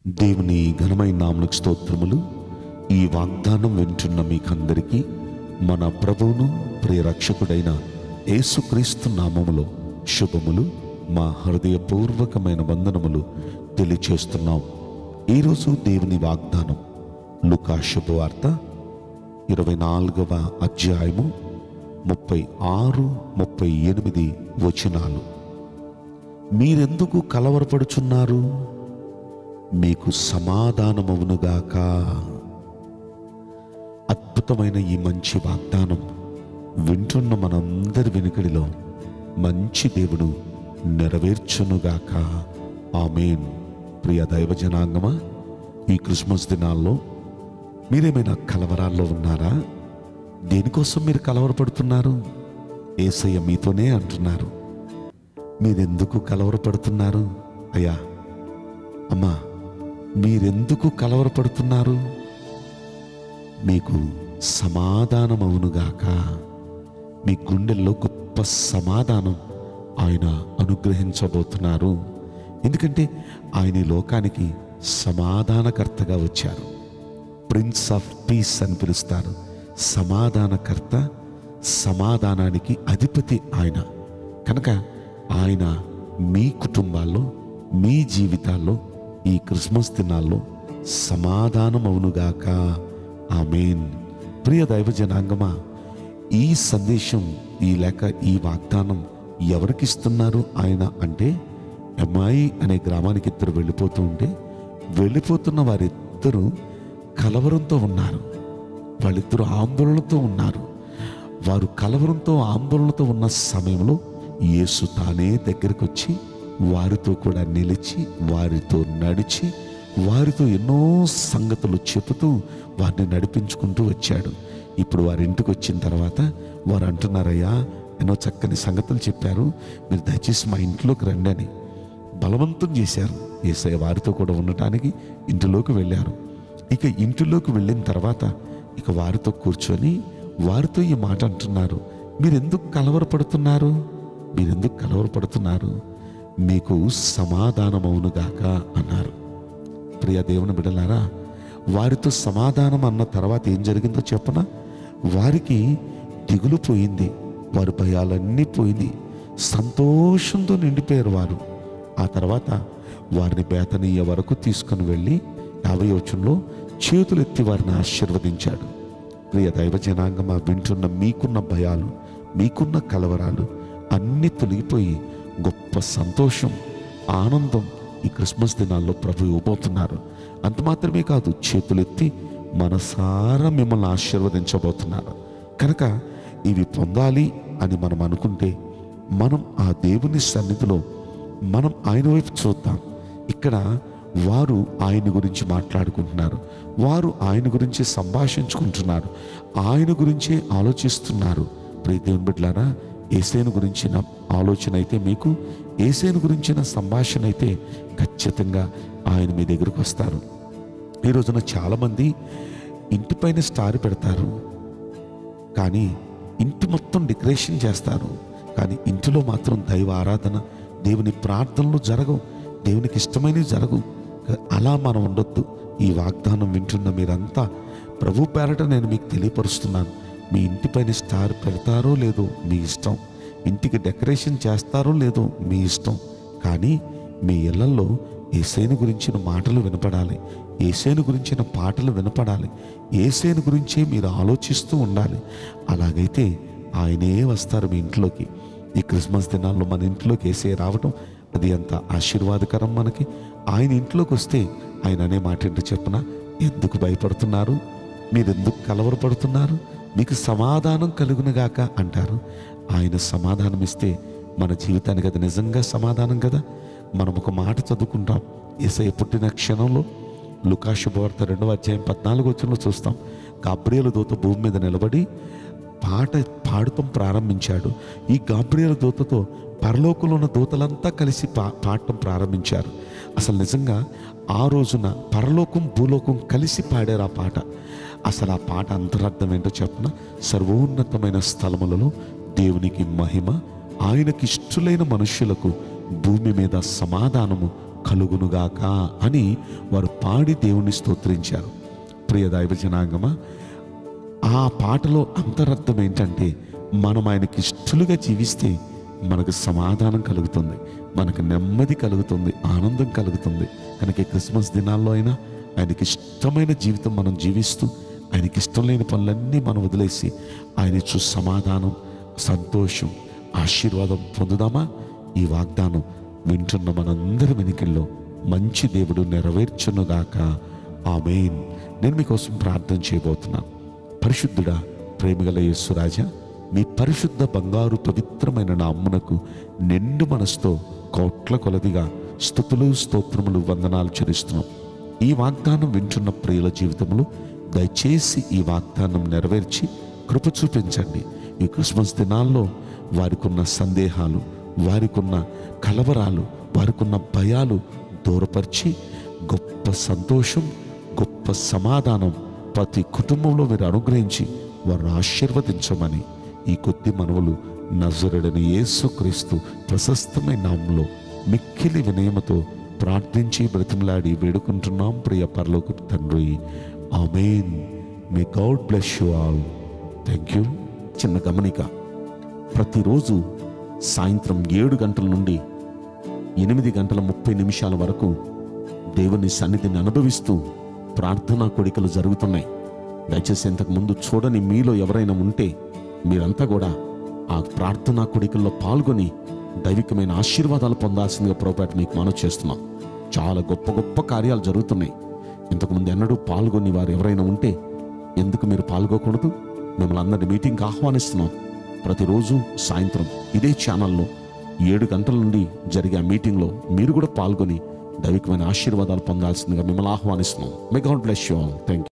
దేవుని ఘనమైన నామలకు స్తోత్రములు ఈ వాగ్దానం వింటున్న మీకందరికీ మన ప్రభువును ప్రియరక్షకుడైన యేసుక్రీస్తు నామములో శుభములు మా హృదయపూర్వకమైన వందనములు తెలియచేస్తున్నాం ఈరోజు దేవుని వాగ్దానం లుకా శుభవార్త ఇరవై నాలుగవ అధ్యాయము ముప్పై ఆరు ముప్పై ఎనిమిది వచనాలు మీరెందుకు కలవరపడుచున్నారు మీకు సమాధానమవునుగాక అద్భుతమైన ఈ మంచి వాగ్దానం వింటున్న మనందరి వెనుకడిలో మంచి దేవుడు నెరవేర్చునుగాక ఆమెన్ ప్రియ దైవ జనాంగమా ఈ క్రిస్మస్ దినాల్లో మీరేమైనా కలవరాల్లో ఉన్నారా దేనికోసం మీరు కలవరపడుతున్నారు ఏసయ్య మీతోనే అంటున్నారు మీరెందుకు కలవరపడుతున్నారు అయ్యా అమ్మా మీరెందుకు కలవరపడుతున్నారు మీకు సమాధానమవునుగాక మీ గుండెల్లో గొప్ప సమాధానం ఆయన అనుగ్రహించబోతున్నారు ఎందుకంటే ఆయన ఈ లోకానికి సమాధానకర్తగా వచ్చారు ప్రిన్స్ ఆఫ్ పీస్ అని పిలుస్తారు సమాధానకర్త సమాధానానికి అధిపతి ఆయన కనుక ఆయన మీ కుటుంబాల్లో మీ జీవితాల్లో ఈ క్రిస్మస్ దినాల్లో సమాధానం అవునుగాక ఆమెన్ ప్రియ దైవ జనాంగమా ఈ సందేశం ఈ లేక ఈ వాగ్దానం ఎవరికి ఇస్తున్నారు ఆయన అంటే ఎమ్మాయి అనే గ్రామానికి ఇద్దరు వెళ్ళిపోతూ ఉంటే వెళ్ళిపోతున్న వారిద్దరూ కలవరంతో ఉన్నారు వాళ్ళిద్దరూ ఆందోళనతో ఉన్నారు వారు కలవరంతో ఆందోళనతో ఉన్న సమయంలో యేసు తానే దగ్గరికి వచ్చి వారితో కూడా నిలిచి వారితో నడిచి వారితో ఎన్నో సంగతులు చెబుతూ వారిని నడిపించుకుంటూ వచ్చాడు ఇప్పుడు వారి ఇంటికి వచ్చిన తర్వాత వారు అంటున్నారయ్యా ఎన్నో చక్కని సంగతులు చెప్పారు మీరు దయచేసి మా ఇంట్లోకి రండి అని బలవంతం చేశారు ఏసయ్య వారితో కూడా ఉండటానికి ఇంటిలోకి వెళ్ళారు ఇక ఇంటిలోకి వెళ్ళిన తర్వాత ఇక వారితో కూర్చొని వారితో ఈ మాట అంటున్నారు మీరెందుకు కలవరపడుతున్నారు మీరెందుకు కలవరపడుతున్నారు మీకు సమాధానమవునుగాక అన్నారు ప్రియ దేవుని బిడలారా వారితో సమాధానం అన్న తర్వాత ఏం జరిగిందో చెప్పన వారికి దిగులు పోయింది వారి భయాలన్నీ పోయింది సంతోషంతో నిండిపోయారు వారు ఆ తర్వాత వారిని బేతనీయ వరకు తీసుకుని వెళ్ళి యాభై వచనంలో చేతులు ఎత్తి వారిని ఆశీర్వదించాడు ప్రియ దైవ జనాంగమా వింటున్న మీకున్న భయాలు మీకున్న కలవరాలు అన్నీ తొలగిపోయి గొప్ప సంతోషం ఆనందం ఈ క్రిస్మస్ దినాల్లో ప్రభు ఇవ్వబోతున్నారు అంత మాత్రమే కాదు చేతులెత్తి మనసారా మిమ్మల్ని ఆశీర్వదించబోతున్నారు కనుక ఇవి పొందాలి అని మనం అనుకుంటే మనం ఆ దేవుని సన్నిధిలో మనం ఆయన వైపు చూద్దాం ఇక్కడ వారు ఆయన గురించి మాట్లాడుకుంటున్నారు వారు ఆయన గురించి సంభాషించుకుంటున్నారు ఆయన గురించే ఆలోచిస్తున్నారు ప్రియ దేవుని బిడ్డలారా ఏసేను గురించిన ఆలోచన అయితే మీకు ఏసేను గురించిన సంభాషణ అయితే ఖచ్చితంగా ఆయన మీ దగ్గరకు వస్తారు ఈ రోజున చాలామంది ఇంటిపైన స్టార్ పెడతారు కానీ ఇంటి మొత్తం డెకరేషన్ చేస్తారు కానీ ఇంటిలో మాత్రం దైవ ఆరాధన దేవుని ప్రార్థనలు జరగవు దేవునికి ఇష్టమైనవి జరగవు అలా మనం ఉండొద్దు ఈ వాగ్దానం వింటున్న మీరంతా ప్రభు పేరట నేను మీకు తెలియపరుస్తున్నాను మీ ఇంటిపైన స్టార్ పెడతారో లేదో మీ ఇష్టం ఇంటికి డెకరేషన్ చేస్తారో లేదో మీ ఇష్టం కానీ మీ ఇళ్లలో ఏసేను గురించిన మాటలు వినపడాలి ఏసేను గురించిన పాటలు వినపడాలి ఏసేను గురించే మీరు ఆలోచిస్తూ ఉండాలి అలాగైతే ఆయనే వస్తారు మీ ఇంట్లోకి ఈ క్రిస్మస్ దినాల్లో మన ఇంట్లోకి ఏసే రావడం అది ఎంత ఆశీర్వాదకరం మనకి ఆయన ఇంట్లోకి వస్తే ఆయన అనే మాట ఏంటో చెప్పన ఎందుకు భయపడుతున్నారు మీరు ఎందుకు కలవరపడుతున్నారు మీకు సమాధానం కలుగునుగాక అంటారు ఆయన సమాధానం ఇస్తే మన జీవితానికి అది నిజంగా సమాధానం కదా మనం ఒక మాట చదువుకుంటాం ఏసయ్య పుట్టిన క్షణంలో లుకా శుభవార్త రెండవ అధ్యాయం పద్నాలుగు వచ్చంలో చూస్తాం గాబ్రియలు దూత భూమి మీద నిలబడి పాట పాడటం ప్రారంభించాడు ఈ గాబ్రియల దూతతో పరలోకంలో ఉన్న దూతలంతా కలిసి పా పాడటం ప్రారంభించారు అసలు నిజంగా ఆ రోజున పరలోకం భూలోకం కలిసి పాడారు ఆ పాట అసలు ఆ పాట అంతరార్థం ఏంటో చెప్పన సర్వోన్నతమైన స్థలములలో దేవునికి మహిమ ఆయనకి ఇష్టలైన మనుష్యులకు భూమి మీద సమాధానము కలుగునుగాక అని వారు పాడి దేవుణ్ణి స్తోత్రించారు ప్రియ దైవ జనాంగమా ఆ పాటలో అంతరర్థం ఏంటంటే మనం ఆయనకి ఇష్టలుగా జీవిస్తే మనకు సమాధానం కలుగుతుంది మనకు నెమ్మది కలుగుతుంది ఆనందం కలుగుతుంది కనుక ఈ క్రిస్మస్ దినాల్లో అయినా ఆయనకి ఇష్టమైన జీవితం మనం జీవిస్తూ ఆయనకి ఇష్టం లేని పనులన్నీ మనం వదిలేసి ఆయన ఇచ్చు సమాధానం సంతోషం ఆశీర్వాదం పొందుదామా ఈ వాగ్దానం వింటున్న మనందరి వెనుకల్లో మంచి దేవుడు నెరవేర్చునుగాక ఆమెన్ నేను మీకోసం ప్రార్థన చేయబోతున్నాను పరిశుద్ధుడా ప్రేమిగల యేసురాజా మీ పరిశుద్ధ బంగారు పవిత్రమైన నామ్మునకు నిండు మనసుతో కోట్ల కొలదిగా స్థుతులు స్తోత్రములు వందనాలు చెల్లిస్తున్నాం ఈ వాగ్దానం వింటున్న ప్రియుల జీవితంలో దయచేసి ఈ వాగ్దానం నెరవేర్చి కృప చూపించండి ఈ క్రిస్మస్ దినాల్లో వారికున్న సందేహాలు వారికున్న కలవరాలు వారికున్న భయాలు దూరపరిచి గొప్ప సంతోషం గొప్ప సమాధానం ప్రతి కుటుంబంలో మీరు అనుగ్రహించి వారిని ఆశీర్వదించమని ఈ కొద్ది మనవులు నజరుడని యేసుక్రీస్తు ప్రశస్తమైన నామంలో మిక్కిలి వినయమతో ప్రార్థించి బ్రతిమలాడి వేడుకుంటున్నాం ప్రియ పరలోక తండ్రి amen may God bless you all thank you చిన్న గమనిక ప్రతిరోజు సాయంత్రం ఏడు గంటల నుండి ఎనిమిది గంటల ముప్పై నిమిషాల వరకు దేవుని సన్నిధిని అనుభవిస్తూ ప్రార్థనా కోడికలు జరుగుతున్నాయి దయచేసి ఇంతకు ముందు చూడని మీలో ఎవరైనా ఉంటే మీరంతా కూడా ఆ ప్రార్థనా కోడికల్లో పాల్గొని దైవికమైన ఆశీర్వాదాలు పొందాల్సిందిగా పొరపాటు మీకు మనవి చేస్తున్నాం చాలా గొప్ప గొప్ప కార్యాలు జరుగుతున్నాయి ఇంతకుముందు ఎన్నడూ పాల్గొని వారు ఎవరైనా ఉంటే ఎందుకు మీరు పాల్గొకూడదు మిమ్మల్ని అందరినీ మీటింగ్కి ఆహ్వానిస్తున్నాం ప్రతిరోజు సాయంత్రం ఇదే ఛానల్లో ఏడు గంటల నుండి జరిగే ఆ మీటింగ్లో మీరు కూడా పాల్గొని దైవికమైన ఆశీర్వాదాలు పొందాల్సిందిగా మిమ్మల్ని ఆహ్వానిస్తున్నాం may God bless you all thank